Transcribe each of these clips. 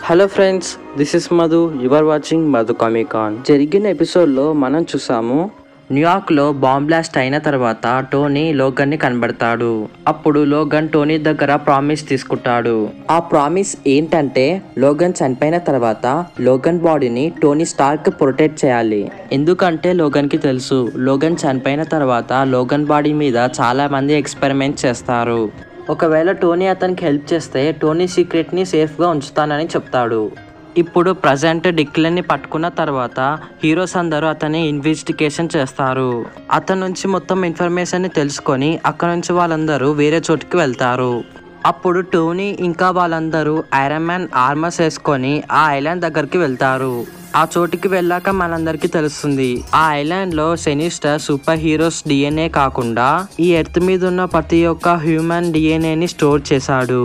hello friends this is Madhu your watching Madhu comic con జరిగిన ఎపిసోడ్లో మనం చూసాము న్యూయార్క్లో బాంబ్ బ్లాస్ట్ అయిన తర్వాత టోనీ లోగన్ని కనబడతాడు అప్పుడు లోగన్ టోనీ దగ్గర ప్రామిస్ తీసుకుంటాడు ఆ ప్రామిస్ ఏంటంటే లోగన్ చనిపోయిన తర్వాత లోగన్ బాడీని టోనీ స్టార్క్ ప్రొటెక్ట్ చేయాలి ఎందుకంటే లోగన్ కి తెలుసు లోగన్ చనిపోయిన తర్వాత లోగన్ బాడీ మీద చాలా మంది ఎక్స్పెరిమెంట్ చేస్తారు ఒకవేళ టోనీ అతనికి హెల్ప్ చేస్తే టోనీ సీక్రెట్ని సేఫ్గా ఉంచుతానని చెప్తాడు ఇప్పుడు ప్రజెంట్ డిక్లెన్ని పట్టుకున్న తర్వాత హీరోస్ అందరూ అతని ఇన్వెస్టిగేషన్ చేస్తారు అతని నుంచి మొత్తం ఇన్ఫర్మేషన్ని తెలుసుకొని అక్కడ నుంచి వాళ్ళందరూ వేరే చోటుకి వెళ్తారు అప్పుడు టోనీ ఇంకా వాళ్ళందరూ ఐరన్ మ్యాన్ ఆర్మర్స్ వేసుకొని ఆ ఐలాండ్ దగ్గరికి వెళ్తారు ఆ చోటుకి వెళ్ళాక మనందరికీ తెలుస్తుంది ఆ ఐలాండ్ లో సెనిస్టర్ సూపర్ హీరోస్ డిఎన్ఏ కాకుండా ఈ ఎర్త్ మీద ఉన్న ప్రతి ఒక్క హ్యూమన్ డిఎన్ఏని స్టోర్ చేశాడు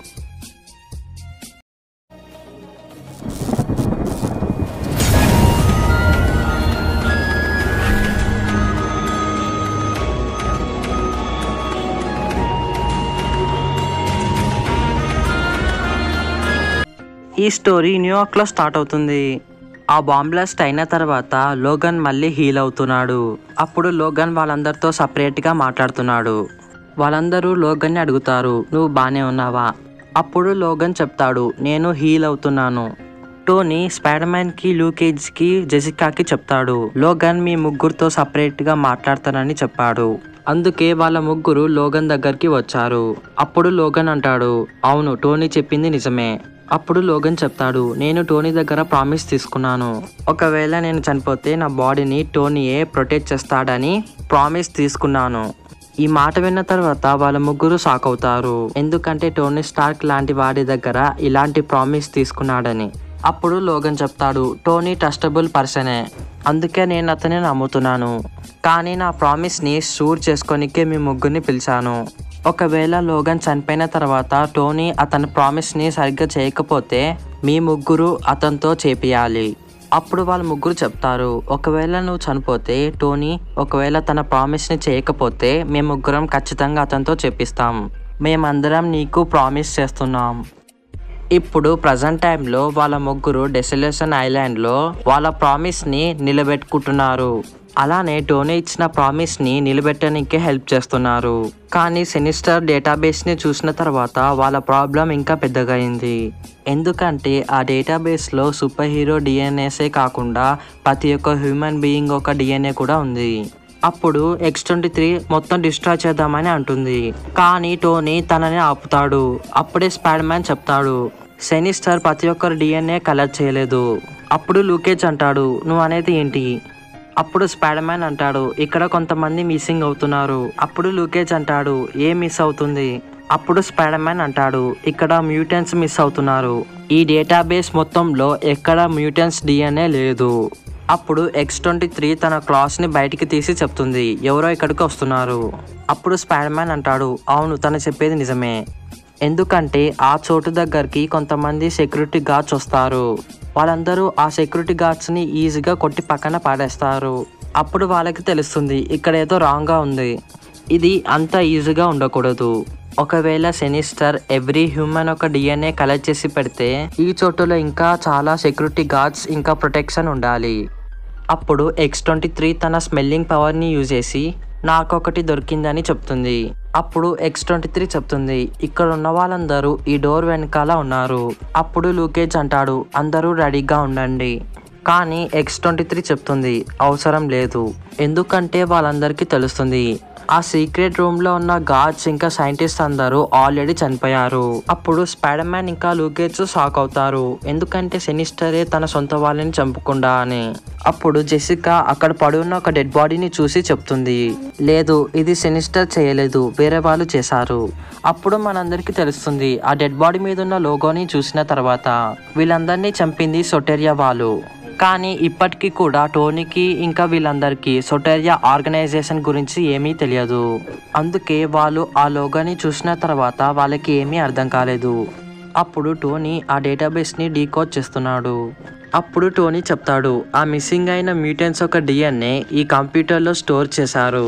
ఈ స్టోరీ న్యూయార్క్ లో స్టార్ట్ అవుతుంది ఆ బాంబ్ బ్లాస్ట్ అయిన తర్వాత లోగన్ మళ్ళీ హీల్ అవుతున్నాడు అప్పుడు లోగన్ వాళ్ళందరితో సపరేట్ గా మాట్లాడుతున్నాడు వాళ్ళందరూ లోగన్ని అడుగుతారు నువ్వు బానే ఉన్నావా అప్పుడు లోగన్ చెప్తాడు నేను హీల్ అవుతున్నాను టోనీ స్పైడర్ మ్యాన్ కి లూకేజ్ కి జెసికాకి చెప్తాడు లోగన్ మీ ముగ్గురుతో సపరేట్ గా మాట్లాడతానని చెప్పాడు అందుకే వాళ్ళ ముగ్గురు లోగన్ దగ్గరికి వచ్చారు అప్పుడు లోగన్ అంటాడు అవును టోనీ చెప్పింది నిజమే అప్పుడు లోగన్ చెప్తాడు నేను టోనీ దగ్గర ప్రామిస్ తీసుకున్నాను ఒకవేళ నేను చనిపోతే నా బాడీని టోనీయే ప్రొటెక్ట్ చేస్తాడని ప్రామిస్ తీసుకున్నాను ఈ మాట విన్న తర్వాత వాళ్ళ ముగ్గురు షాక్ అవుతారు ఎందుకంటే టోనీ స్టార్క్ లాంటి వాడి దగ్గర ఇలాంటి ప్రామిస్ తీసుకున్నాడని అప్పుడు లోగన్ చెప్తాడు టోనీ ట్రస్టబుల్ పర్సనే అందుకే నేను అతన్ని నమ్ముతున్నాను కానీ నా ప్రామిస్ని షూర్ చేసుకోనికే మీ ముగ్గురిని పిలిచాను ఒకవేళ లోగన్ చనిపోయిన తర్వాత టోనీ అతని ప్రామిస్ని సరిగ్గా చేయకపోతే మీ ముగ్గురు అతనితో చేపియాలి అప్పుడు వాళ్ళ ముగ్గురు చెప్తారు ఒకవేళ నువ్వు చనిపోతే టోనీ ఒకవేళ తన ప్రామిస్ని చేయకపోతే మేము ముగ్గురం ఖచ్చితంగా అతనితో చేపిస్తాం మేమందరం నీకు ప్రామిస్ చేస్తున్నాం ఇప్పుడు ప్రజెంట్ టైంలో వాళ్ళ ముగ్గురు డెసిలేషన్ ఐలాండ్లో వాళ్ళ ప్రామిస్ని నిలబెట్టుకుంటున్నారు అలానే టోనీ ఇచ్చిన ప్రామిస్ని నిలబెట్టడానికి హెల్ప్ చేస్తున్నారు కానీ సెనిస్టర్ డేటాబేస్ని చూసిన తర్వాత వాళ్ళ ప్రాబ్లం ఇంకా పెద్దగా అయింది ఎందుకంటే ఆ డేటాబేస్లో సూపర్ హీరో డిఎన్ఏసే కాకుండా ప్రతి ఒక్క హ్యూమన్ బీయింగ్ ఒక డిఎన్ఏ కూడా ఉంది అప్పుడు ఎక్స్ ట్వంటీ త్రీ మొత్తం డిస్ట్రాయ్ చేద్దామని అంటుంది కానీ టోనీ తనని ఆపుతాడు అప్పుడే స్పైడర్ మ్యాన్ చెప్తాడు సెనిస్టర్ ప్రతి ఒక్కరు డిఎన్ఏ కలెక్ట్ చేయలేదు అప్పుడు లూకేజ్ అంటాడు నువ్వు అనేది ఏంటి అప్పుడు స్పైడర్ మ్యాన్ అంటాడు ఇక్కడ కొంతమంది మిస్సింగ్ అవుతున్నారు అప్పుడు లూకేజ్ అంటాడు ఏ మిస్ అవుతుంది అప్పుడు స్పైడర్ మ్యాన్ అంటాడు ఇక్కడ మ్యూటెన్స్ మిస్ అవుతున్నారు ఈ డేటాబేస్ మొత్తంలో ఎక్కడ మ్యూటెన్స్ డిఎన్ఏ లేదు అప్పుడు ఎక్స్ ట్వంటీ త్రీ తన క్లాస్ ని బయటికి తీసి చెప్తుంది ఎవరో ఇక్కడికి వస్తున్నారు అప్పుడు స్పైడర్ మ్యాన్ అంటాడు అవును తను చెప్పేది నిజమే ఎందుకంటే ఆ చోటు దగ్గరికి కొంతమంది సెక్యూరిటీ గార్డ్స్ వస్తారు వాళ్ళందరూ ఆ సెక్యూరిటీ గార్డ్స్ ని ఈజీగా కొట్టి పక్కన పాడేస్తారు అప్పుడు వాళ్ళకి తెలుస్తుంది ఇక్కడ ఏదో రాంగ్ గా ఉంది ఇది అంత ఈజీగా ఉండకూడదు ఒకవేళ సెనిస్టర్ ఎవ్రీ హ్యూమన్ ఒక డిఎన్ఏ కలెక్ట్ చేసి పెడితే ఈ చోటులో ఇంకా చాలా సెక్యూరిటీ గార్డ్స్ ఇంకా ప్రొటెక్షన్ ఉండాలి అప్పుడు ఎక్స్ ట్వంటీ త్రీ తన స్మెల్లింగ్ పవర్ని యూజ్ చేసి నాకొకటి దొరికిందని చెప్తుంది అప్పుడు ఎక్స్ ట్వంటీ త్రీ చెప్తుంది ఇక్కడ ఉన్న వాళ్ళందరూ ఈ డోర్ వెనకాల ఉన్నారు అప్పుడు లూకేజ్ అంటాడు అందరూ రెడీగా ఉండండి కానీ ఎక్స్ ట్వంటీ త్రీ చెప్తుంది అవసరం లేదు ఎందుకంటే వాళ్ళందరికీ తెలుస్తుంది ఆ సీక్రెట్ రూమ్ లో ఉన్న గార్డ్స్ ఇంకా సైంటిస్ట్ అందరూ ఆల్రెడీ చనిపోయారు అప్పుడు స్పైడర్ మ్యాన్ ఇంకా లూకేజ్ షాక్ అవుతారు ఎందుకంటే సెనిస్టరే తన సొంత వాళ్ళని చంపకుండా అని అప్పుడు జెసికా అక్కడ పడి ఉన్న ఒక డెడ్ బాడీని చూసి చెప్తుంది లేదు ఇది సెనిస్టర్ చేయలేదు వేరే వాళ్ళు చేశారు అప్పుడు మనందరికీ తెలుస్తుంది ఆ డెడ్ బాడీ మీద ఉన్న లోగోని చూసిన తర్వాత వీళ్ళందరినీ చంపింది సొటేరియా వాళ్ళు కానీ ఇప్పటికీ కూడా టోనీకి ఇంకా వీళ్ళందరికీ సొటేరియా ఆర్గనైజేషన్ గురించి ఏమీ తెలియదు అందుకే వాళ్ళు ఆ లోగాని చూసిన తర్వాత వాళ్ళకి ఏమీ అర్థం కాలేదు అప్పుడు టోనీ ఆ డేటాబేస్ని డీకోడ్ చేస్తున్నాడు అప్పుడు టోనీ చెప్తాడు ఆ మిస్సింగ్ అయిన మ్యూటెన్స్ ఒక డిఎన్ఏ ఈ కంప్యూటర్లో స్టోర్ చేశారు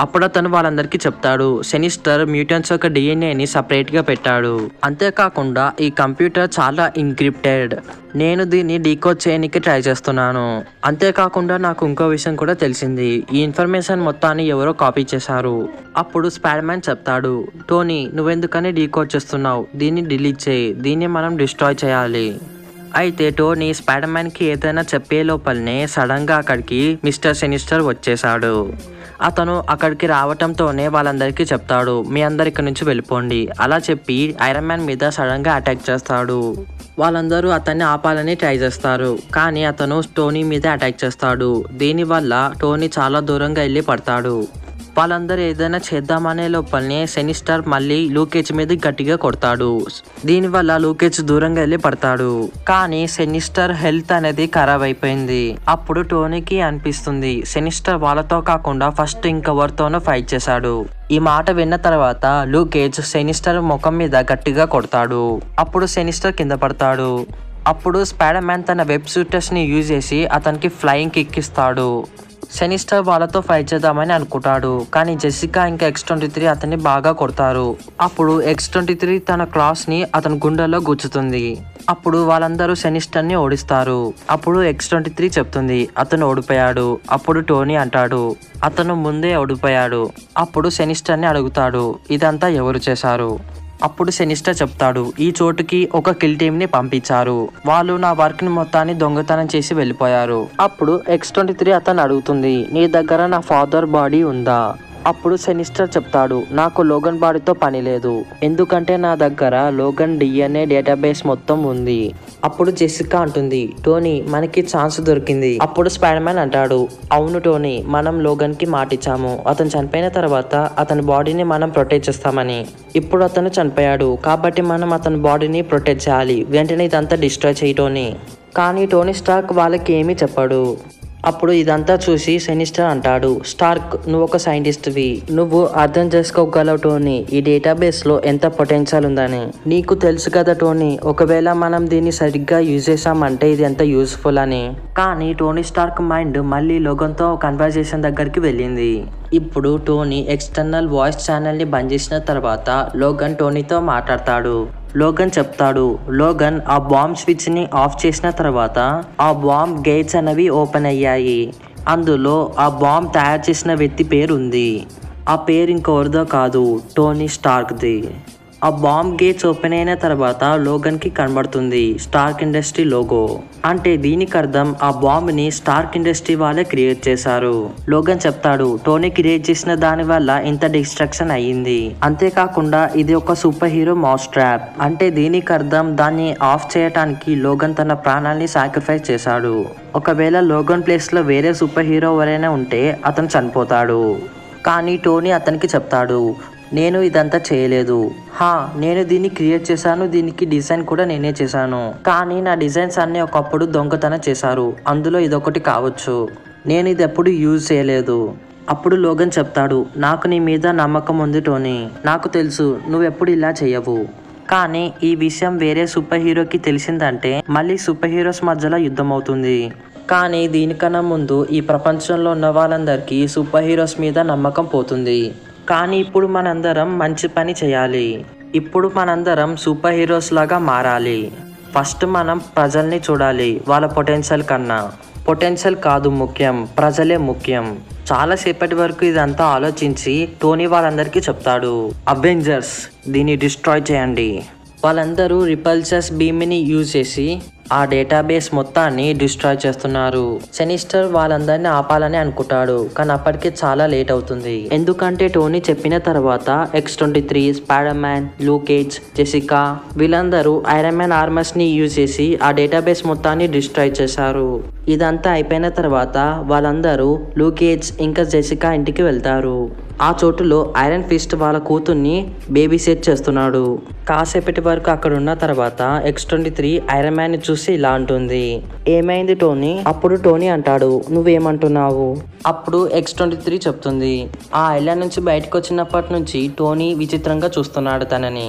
అప్పుడు అతను వాళ్ళందరికీ చెప్తాడు సెనిస్టర్ మ్యూటన్స్ యొక్క డిఎన్ఏని సపరేట్గా పెట్టాడు అంతేకాకుండా ఈ కంప్యూటర్ చాలా ఇన్క్రిప్టెడ్ నేను దీన్ని డీకోడ్ చేయడానికి ట్రై చేస్తున్నాను అంతేకాకుండా నాకు ఇంకో విషయం కూడా తెలిసింది ఈ ఇన్ఫర్మేషన్ మొత్తాన్ని ఎవరో కాపీ చేశారు అప్పుడు స్పైడర్ మ్యాన్ చెప్తాడు టోనీ నువ్వెందుకని డీకోడ్ చేస్తున్నావు దీన్ని డిలీట్ చేయి దీన్ని మనం డిస్ట్రాయ్ చేయాలి అయితే టోనీ స్పైడర్ మ్యాన్ కి ఏదైనా చెప్పే లోపలనే సడన్ గా అక్కడికి మిస్టర్ సెనిస్టర్ వచ్చేసాడు అతను అక్కడికి రావటంతోనే వాళ్ళందరికీ చెప్తాడు మీ అందరు ఇక్కడ నుంచి వెళ్ళిపోండి అలా చెప్పి ఐరన్ మ్యాన్ మీద సడన్ గా అటాక్ చేస్తాడు వాళ్ళందరూ అతన్ని ఆపాలని ట్రై చేస్తారు కానీ అతను టోనీ మీద అటాక్ చేస్తాడు దీనివల్ల టోనీ చాలా దూరంగా వెళ్ళి పడతాడు వాళ్ళందరూ ఏదైనా చేద్దామనే లోపలనే సెనిస్టర్ మళ్ళీ లూకేజ్ మీద గట్టిగా కొడతాడు దీనివల్ల లూకేజ్ దూరంగా వెళ్ళి పడతాడు కానీ సెనిస్టర్ హెల్త్ అనేది ఖరాబ్ అయిపోయింది అప్పుడు టోనీకి అనిపిస్తుంది సెనిస్టర్ వాళ్ళతో కాకుండా ఫస్ట్ ఇంకెవరితోనో ఫైట్ చేశాడు ఈ మాట విన్న తర్వాత లూకేజ్ సెనిస్టర్ ముఖం మీద గట్టిగా కొడతాడు అప్పుడు సెనిస్టర్ కింద పడతాడు అప్పుడు స్పైడర్ మ్యాన్ తన వెబ్ షూటర్స్ ని యూజ్ చేసి అతనికి ఫ్లయింగ్ కిక్ ఇస్తాడు సెనిస్టర్ వాళ్ళతో ఫైట్ చేద్దామని అనుకుంటాడు కానీ జెసికా ఇంకా ఎక్స్ ట్వంటీ త్రీ అతన్ని బాగా కొడతారు అప్పుడు ఎక్స్ ట్వంటీ త్రీ తన క్లాస్ ని అతని గుండెల్లో గుచ్చుతుంది అప్పుడు వాళ్ళందరూ సెనిస్టర్ ని ఓడిస్తారు అప్పుడు ఎక్స్ ట్వంటీ త్రీ చెప్తుంది అతను ఓడిపోయాడు అప్పుడు టోనీ అంటాడు అతను ముందే ఓడిపోయాడు అప్పుడు సెనిస్టర్ ని అడుగుతాడు ఇదంతా ఎవరు చేశారు అప్పుడు సెనిస్టర్ చెప్తాడు ఈ చోటుకి ఒక కిల్ టీమ్ ని పంపించారు వాళ్ళు నా వర్క్ ని మొత్తాన్ని దొంగతనం చేసి వెళ్ళిపోయారు అప్పుడు ఎక్స్ ట్వంటీ త్రీ అతను అడుగుతుంది నీ దగ్గర నా ఫాదర్ బాడీ ఉందా అప్పుడు సెనిస్టర్ చెప్తాడు నాకు లోగన్ బాడీతో పని లేదు ఎందుకంటే నా దగ్గర లోగన్ డిఎన్ఏ డేటాబేస్ మొత్తం ఉంది అప్పుడు జెసికా అంటుంది టోనీ మనకి ఛాన్స్ దొరికింది అప్పుడు స్పైడర్ మ్యాన్ అంటాడు అవును టోనీ మనం లోగన్ కి మాటిచ్చాము అతను చనిపోయిన తర్వాత అతని బాడీని మనం ప్రొటెక్ట్ చేస్తామని ఇప్పుడు అతను చనిపోయాడు కాబట్టి మనం అతని బాడీని ప్రొటెక్ట్ చేయాలి వెంటనే ఇదంతా డిస్ట్రాయ్ చేయి టోనీ కానీ టోనీ స్టార్క్ వాళ్ళకి ఏమీ చెప్పాడు అప్పుడు ఇదంతా చూసి సెనిస్టర్ అంటాడు స్టార్క్ నువ్వు ఒక సైంటిస్ట్వి నువ్వు అర్థం చేసుకోగలవు టోనీ ఈ డేటాబేస్లో ఎంత పొటెన్షియల్ ఉందని నీకు తెలుసు కదా టోనీ ఒకవేళ మనం దీన్ని సరిగ్గా యూజ్ చేసామంటే ఇది ఎంత యూస్ఫుల్ అని కానీ టోనీ స్టార్క్ మైండ్ మళ్ళీ లోగన్తో కన్వర్జేషన్ దగ్గరికి వెళ్ళింది ఇప్పుడు టోనీ ఎక్స్టర్నల్ వాయిస్ ఛానల్ని బంద్ చేసిన తర్వాత లోగన్ టోనీతో మాట్లాడతాడు లోగన్ చెప్తాడు లోగన్ ఆ బాంబ్ స్విచ్ ని ఆఫ్ చేసిన తర్వాత ఆ బాంబ్ గేట్స్ అనేవి ఓపెన్ అయ్యాయి అందులో ఆ బాంబ్ తయారు చేసిన వ్యక్తి పేరు ఉంది ఆ పేరు ఇంకెవరిదో కాదు టోనీ స్టార్క్ది ఆ బాంబ్ గేట్స్ ఓపెన్ అయిన తర్వాత లోగన్ కి కనబడుతుంది స్టార్క్ ఇండస్ట్రీ లోగో అంటే దీనికి అర్థం ఆ బాంబ్ ని స్టార్క్ ఇండస్ట్రీ వాళ్ళే క్రియేట్ చేశారు లోగన్ చెప్తాడు టోనీ క్రియేట్ చేసిన దాని వల్ల ఇంత డిస్ట్రక్షన్ అయ్యింది అంతేకాకుండా ఇది ఒక సూపర్ హీరో మౌస్ ట్రాప్ అంటే దీనికి అర్థం దాన్ని ఆఫ్ చేయటానికి లోగన్ తన ప్రాణాల్ని సాక్రిఫైస్ చేశాడు ఒకవేళ లోగన్ ప్లేస్ లో వేరే సూపర్ హీరో ఎవరైనా ఉంటే అతను చనిపోతాడు కానీ టోనీ అతనికి చెప్తాడు నేను ఇదంతా చేయలేదు హా నేను దీన్ని క్రియేట్ చేశాను దీనికి డిజైన్ కూడా నేనే చేశాను కానీ నా డిజైన్స్ అన్ని ఒకప్పుడు దొంగతనం చేశారు అందులో ఇదొకటి కావచ్చు నేను ఇది ఎప్పుడు యూజ్ చేయలేదు అప్పుడు లోగన్ చెప్తాడు నాకు నీ మీద నమ్మకం ఉంది టోనీ నాకు తెలుసు నువ్వెప్పుడు ఇలా చేయవు కానీ ఈ విషయం వేరే సూపర్ హీరోకి తెలిసిందంటే మళ్ళీ సూపర్ హీరోస్ మధ్యలో యుద్ధం అవుతుంది కానీ దీనికన్నా ముందు ఈ ప్రపంచంలో ఉన్న వాళ్ళందరికీ సూపర్ హీరోస్ మీద నమ్మకం పోతుంది కానీ ఇప్పుడు మనందరం మంచి పని చేయాలి ఇప్పుడు మనందరం సూపర్ హీరోస్ లాగా మారాలి ఫస్ట్ మనం ప్రజల్ని చూడాలి వాళ్ళ పొటెన్షియల్ కన్నా పొటెన్షియల్ కాదు ముఖ్యం ప్రజలే ముఖ్యం చాలా సేపటి వరకు ఇదంతా ఆలోచించి టోనీ వాళ్ళందరికీ చెప్తాడు అవెంజర్స్ దీన్ని డిస్ట్రాయ్ చేయండి వాళ్ళందరూ రిపల్సర్స్ బీమ్ని యూజ్ చేసి ఆ డేటాబేస్ మొత్తాన్ని డిస్ట్రాయ్ చేస్తున్నారు సెనిస్టర్ వాళ్ళందరినీ ఆపాలని అనుకుంటాడు కానీ అప్పటికే చాలా లేట్ అవుతుంది ఎందుకంటే టోనీ చెప్పిన తర్వాత X twenty three Spider Man Luke Cage Jessica వీళ్ళందరూ ఐరన్ మ్యాన్ ఆర్మర్స్ ని యూజ్ చేసి ఆ డేటాబేస్ మొత్తాన్ని డిస్ట్రాయ్ చేశారు ఇదంతా అయిపోయిన తర్వాత వాళ్ళందరూ లూకేజ్ ఇంకా జెసికా ఇంటికి వెళ్తారు ఆ చోటులో ఐరన్ ఫిస్ట్ వాళ్ళ కూతుర్ని బేబీ సెట్ చేస్తున్నాడు కాసేపటి వరకు అక్కడ ఉన్న తర్వాత X twenty three Iron Man ని చూసి ఇలా అంటుంది ఏమైంది టోనీ అప్పుడు టోనీ అంటాడు నువ్వేమంటున్నావు అప్పుడు ఎక్స్ ట్వంటీ త్రీ చెప్తుంది ఆ ఐలాండ్ నుంచి బయటకు వచ్చినప్పటి నుంచి టోనీ విచిత్రంగా చూస్తున్నాడు తనని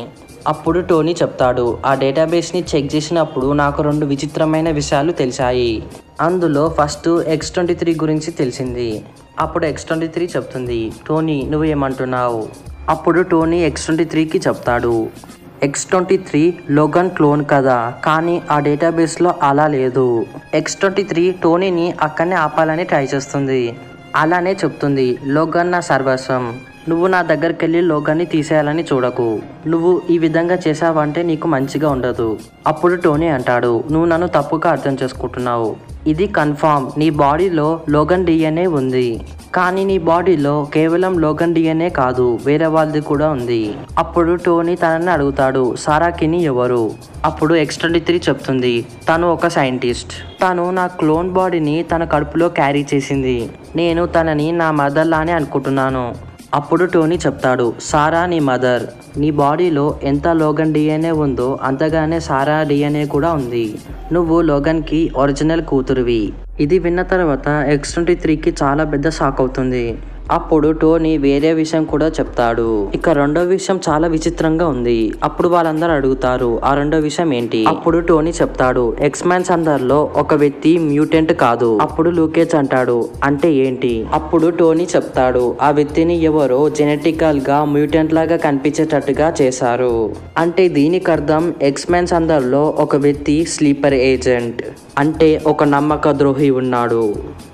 అప్పుడు టోనీ చెప్తాడు ఆ డేటాబేస్ని చెక్ చేసినప్పుడు నాకు రెండు విచిత్రమైన విషయాలు తెలిసాయి అందులో ఫస్ట్ ఎక్స్ ట్వంటీ త్రీ గురించి తెలిసింది అప్పుడు ఎక్స్ ట్వంటీ త్రీ చెప్తుంది టోనీ నువ్వు ఏమంటున్నావు అప్పుడు టోనీ ఎక్స్ ట్వంటీ త్రీకి చెప్తాడు X twenty three Logan clone కదా కానీ ఆ డేటాబేస్లో అలా లేదు ఎక్స్ ట్వంటీ త్రీ టోనీని అక్కడనే ఆపాలని ట్రై చేస్తుంది అలానే చెప్తుంది లోగన్ నా సర్వస్వం నువ్వు నా దగ్గరికి వెళ్ళి లోగాన్ని తీసేయాలని చూడకు నువ్వు ఈ విధంగా చేసావంటే నీకు మంచిగా ఉండదు అప్పుడు టోనీ అంటాడు నువ్వు నన్ను తప్పుగా అర్థం చేసుకుంటున్నావు ఇది కన్ఫామ్ నీ బాడీలో లోగన్ డిఎన్ఏ ఉంది కానీ నీ బాడీలో కేవలం లోగన్ డిఎన్ఏ కాదు వేరే వాళ్ళది కూడా ఉంది అప్పుడు టోనీ తనని అడుగుతాడు సారాకిని ఎవరు అప్పుడు ఎక్స్ ట్వంటీ త్రీ చెప్తుంది తను ఒక సైంటిస్ట్ తను నా క్లోన్ బాడీని తన కడుపులో క్యారీ చేసింది నేను తనని నా మదర్ లానే అనుకుంటున్నాను అప్పుడు టోనీ చెప్తాడు సారా నీ మదర్ నీ బాడీలో ఎంత లోగన్ డిఎన్ఏ ఉందో అంతగానే సారా డిఎన్ఏ కూడా ఉంది నువ్వు లోగన్కి ఒరిజినల్ కూతురువి ఇది విన్న తర్వాత ఎక్స్ ట్వంటీ త్రీకి చాలా పెద్ద షాక్ అవుతుంది అప్పుడు టోనీ వేరే విషయం కూడా చెప్తాడు ఇక రెండో విషయం చాలా విచిత్రంగా ఉంది అప్పుడు వాళ్ళందరూ అడుగుతారు ఆ రెండో విషయం ఏంటి అప్పుడు టోనీ చెప్తాడు ఎక్స్ మ్యాన్స్ అందరిలో ఒక వ్యక్తి మ్యూటెంట్ కాదు అప్పుడు లూకేజ్ అంటాడు అంటే ఏంటి అప్పుడు టోనీ చెప్తాడు ఆ వ్యక్తిని ఎవరో జెనెటికల్ గా మ్యూటెంట్ లాగా కనిపించేటట్టుగా చేశారు అంటే దీనికి అర్థం ఎక్స్ మ్యాన్స్ అందరిలో ఒక వ్యక్తి స్లీపర్ ఏజెంట్ అంటే ఒక నమ్మక ద్రోహి ఉన్నాడు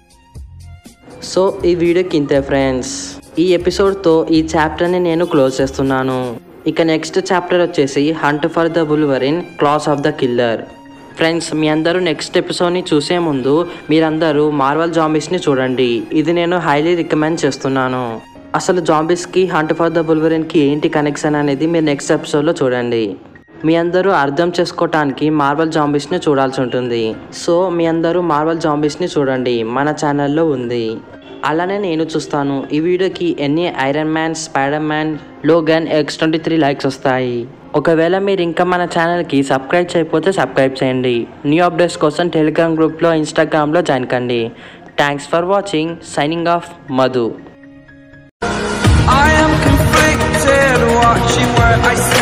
సో ఈ వీడియోకి ఇంతే ఫ్రెండ్స్ ఈ ఎపిసోడ్తో ఈ చాప్టర్ని నేను క్లోజ్ చేస్తున్నాను ఇక నెక్స్ట్ చాప్టర్ వచ్చేసి hunt for the Wolverine claws of the killer friends మీ అందరూ నెక్స్ట్ ఎపిసోడ్ని చూసే ముందు మీరందరూ మార్వల్ జాంబీస్ని చూడండి ఇది నేను హైలీ రికమెండ్ చేస్తున్నాను అసలు జాంబీస్కి హంట్ ఫర్ ద బుల్వరిన్కి ఏంటి కనెక్షన్ అనేది మీరు నెక్స్ట్ ఎపిసోడ్లో చూడండి మీ అందరూ అర్థం చేసుకోవటానికి మార్వల్ జాంబీస్ని చూడాల్సి ఉంటుంది సో మీ అందరూ మార్వల్ జాంబీస్ని చూడండి మన ఛానల్లో ఉంది అలానే నేను చూస్తాను ఈ వీడియోకి ఎన్ని Iron Man Spider Man Logan X twenty three likes వస్తాయి ఒకవేళ మీరు ఇంకా మన ఛానల్కి సబ్స్క్రైబ్ చేయకపోతే సబ్స్క్రైబ్ చేయండి న్యూ అప్డేట్స్ కోసం టెలిగ్రామ్ గ్రూప్లో ఇన్స్టాగ్రామ్లో జాయిన్ కండి thanks for watching signing off Madhu I am conflicted, watching where I